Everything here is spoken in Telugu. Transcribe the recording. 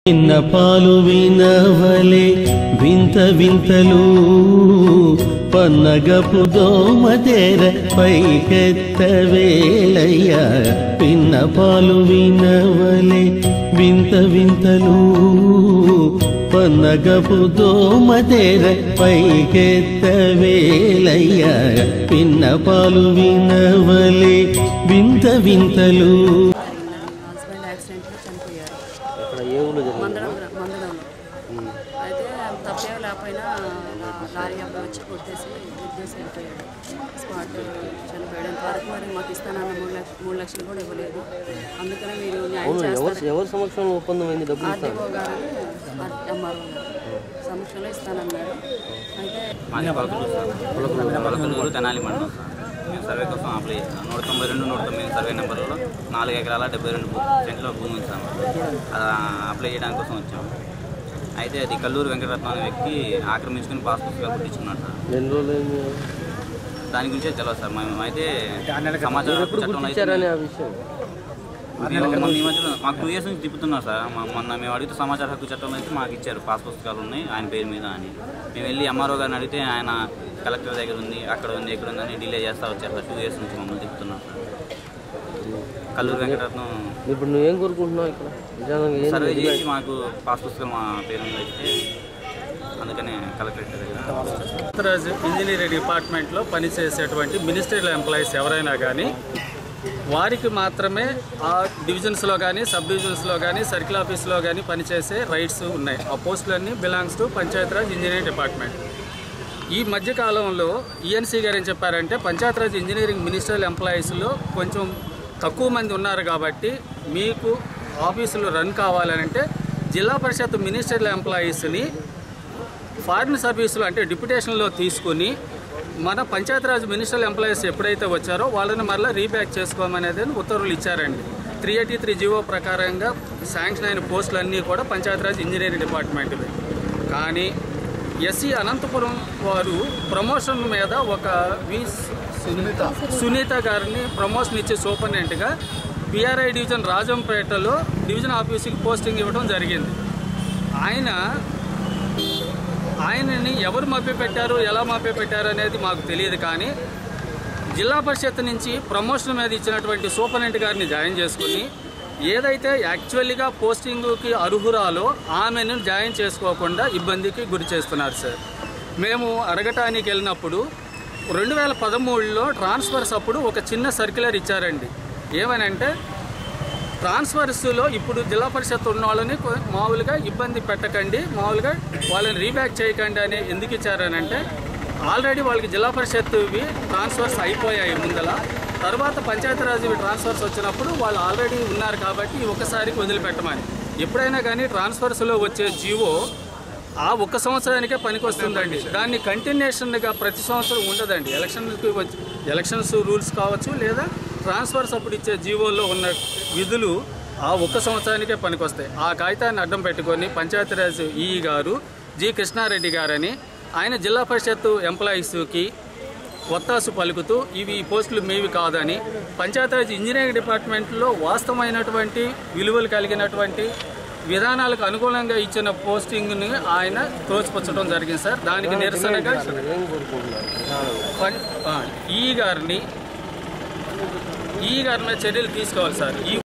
నిన్న పాలు వినవలే వింత వింతలు పన్నగపు దోమతెర పైకెత్త వేళయ్య పిన్న పాలు వినవలే వింత వింతలు పన్నగపు దోమతెర పైకెత్త వేళయ్య పిన్న పాలు వినవలే వింత వింతలు హస్బెండ్ యాక్సిడెంట్లో చనిపోయారు అక్కడ ఏ ఊళ్ళో జరిగింది మందడం మందడంలో అయితే తప్పే లేకపోయినా లారీ అబ్బాయి వచ్చి కొట్టేసి గుద్దేసి వెళ్ళిపోయాడు స్పాట్ చనిపోయాడు అంతవరకు మరి మాకు ఇస్తానన్న మూడు లక్ష మూడు లక్షలు కూడా ఇవ్వలేదు అందుకనే మీరు న్యాయం అవును ఎవరు చేస్తారు ఎవరి సమక్షంలో ఒప్పందం అయింది డబ్బులు ఇస్తాను ఆర్టీఓ గారు ఎంఆర్ఓ గారు సమక్షంలో ఇస్తానన్నారు అయితే మాది పలకలూరు సార్ పలకలూరు తెనాలి మండలం సార్ మేము సర్వే కోసం అప్లై చేసాం నూట తొంభై రెండు నూట తొమ్మిది సర్వే నెంబర్లో నాలుగు ఎకరాల డెబ్బై రెండు సెంట్లో భూమి ఉంది సార్ అది అప్లై చేయడానికి కోసం వచ్చాం అయితే అది కల్లూరు వెంకటరత్నం అనే వ్యక్తి ఆక్రమించుకుని పాస్ పుస్తకాలు పుట్టించుకున్నాడు సార్ ఎన్ని రోజులు అయింది దాని గురించే తెలియదు సార్ మేము అయితే సమాచారం ఎప్పుడు చట్టంలో అయితే గుర్తించారని ఆ విషయం మేము మొన్న ఈ మధ్యలో మాకు టూ ఇయర్స్ నుంచి తిప్పుతున్నారు సార్ మా- మొన్న మేము అడిగితే సమాచార హక్కు చట్టంలో అయితే మాకు ఇచ్చారు పాస్ పుస్తకాలు ఉన్నాయి ఆయన పేరు మీద అని మేము వెళ్ళి ఎంఆర్ఓ గారిని అడిగితే ఆయన కలెక్టర్ దగ్గర ఉంది అక్కడ ఉంది ఇక్కడ ఉంది అని డిలే చేస్తా వచ్చారు సార్ టూ ఇయర్స్ నుంచి మమ్మల్ని తిప్పుతున్నారు సార్ కల్లూరు వెంకటరత్నం ఇప్పుడు నువ్వేం కోరుకుంటున్నావు ఇక్కడ నిజంగా ఏం సర్వే చేసి మాకు పాస్ పుస్తకం మా పేరు మీద ఇస్తే అందుకనే కలెక్టరేట్ దగ్గర ఉత్తరాజ్ ఇంజనీరింగ్ డిపార్ట్మెంట్లో పనిచేసేటువంటి మినిస్ట్రియల్ ఎంప్లాయీస్ ఎవరైనా కానీ వారికి మాత్రమే ఆ డివిజన్స్లో కానీ సబ్ డివిజన్స్లో కానీ సర్కిల్ ఆఫీస్లో కానీ పనిచేసే రైట్స్ ఉన్నాయి ఆ పోస్టులన్నీ belongs to Panchayati Raj engineering department ఈ మధ్యకాలంలో ఈఎన్సీ గారు ఏం చెప్పారంటే పంచాయతీరాజ్ ఇంజనీరింగ్ మినిస్ట్రియల్ ఎంప్లాయీస్లో కొంచెం తక్కువ మంది ఉన్నారు కాబట్టి మీకు ఆఫీసులు రన్ కావాలంటే జిల్లా పరిషత్ మినిస్ట్రియల్ ఎంప్లాయీస్ని ఫారిన్ సర్వీసులు అంటే డిప్యుటేషన్లో తీసుకుని మన పంచాయతీరాజ్ మినిస్ట్రియల్ ఎంప్లాయీస్ ఎప్పుడైతే వచ్చారో వాళ్ళని మరలా రీబ్యాక్ చేసుకోమనేది ఉత్తర్వులు ఇచ్చారండి త్రీ ఎయిటీ త్రీ జీవో ప్రకారంగా శాంక్షన్ అయిన పోస్టులన్నీ కూడా పంచాయతీరాజ్ ఇంజనీరింగ్ డిపార్ట్మెంట్వి కానీ ఎస్సీ అనంతపురం వారు ప్రమోషన్ మీద ఒక వి సునీత సునీత గారిని ప్రమోషన్ ఇచ్చే సూపరింటెండెంట్గా పిఆర్ఐ డివిజన్ రాజంపేటలో డివిజన్ ఆఫీసుకి పోస్టింగ్ ఇవ్వడం జరిగింది ఆయన ఆయనని ఎవరు మభ్యపెట్టారు ఎలా మభ్యపెట్టారు అనేది మాకు తెలియదు కానీ జిల్లా పరిషత్ నుంచి ప్రమోషన్ మీద ఇచ్చినటువంటి సూపరింటెండెంట్ గారిని జాయిన్ చేసుకుని ఏదైతే యాక్చువల్గా పోస్టింగ్కి అర్హురాలో ఆమెను జాయిన్ చేసుకోకుండా ఇబ్బందికి గురి చేస్తున్నారు సార్ మేము అడగటానికి వెళ్ళినప్పుడు రెండు వేల పదమూడులో ట్రాన్స్ఫర్స్ అప్పుడు ఒక చిన్న సర్క్యులర్ ఇచ్చారండి ఏమనంటే ట్రాన్స్ఫర్స్లో ఇప్పుడు జిల్లా పరిషత్ ఉన్న వాళ్ళని కొ- మామూలుగా ఇబ్బంది పెట్టకండి మామూలుగా వాళ్ళని రీబ్యాక్ చేయకండి అని ఎందుకు ఇచ్చారనంటే ఆల్రెడీ వాళ్ళకి జిల్లా పరిషత్వి ట్రాన్స్ఫర్స్ అయిపోయాయి ముందల తర్వాత పంచాయతీరాజ్ ట్రాన్స్ఫర్స్ వచ్చినప్పుడు వాళ్ళు ఆల్రెడీ ఉన్నారు కాబట్టి ఒకసారికి వదిలిపెట్టమని ఎప్పుడైనా కానీ ట్రాన్స్ఫర్స్లో వచ్చే జీవో ఆ ఒక్క సంవత్సరానికే పనికొస్తుందండి దాన్ని కంటిన్యూషన్గా ప్రతి సంవత్సరం ఉండదండి ఎలక్షన్కి వచ్చి ఎలక్షన్స్ రూల్స్ కావచ్చు లేదా ట్రాన్స్ఫర్స్ అప్పుడు ఇచ్చే జీవోల్లో ఉన్న విధులు ఆ ఒక్క సంవత్సరానికే పనికొస్తాయి ఆ కాగితాన్ని అడ్డం పెట్టుకొని పంచాయతీరాజ్ ఈఈ గారు జి కృష్ణారెడ్డి గారని ఆయన జిల్లా పరిషత్ ఎంప్లాయీస్కి ఒత్తాసు పలుకుతూ ఇవి ఈ పోస్టులు మీవి కాదని పంచాయతీరాజ్ ఇంజనీరింగ్ డిపార్ట్మెంట్లో వాస్తవమైనటువంటి విలువలు కలిగినటువంటి విధానాలకు అనుకూలంగా ఇచ్చిన పోస్టింగ్ని ఆయన తోచిపుచ్చడం జరిగింది సార్ దానికి నిరసనగా ఏం కోరుకుంటున్నారు పం- ఆ, ఈ గారిని ఈ గారి మీద చర్యలు తీసుకోవాలి సార్ ఈ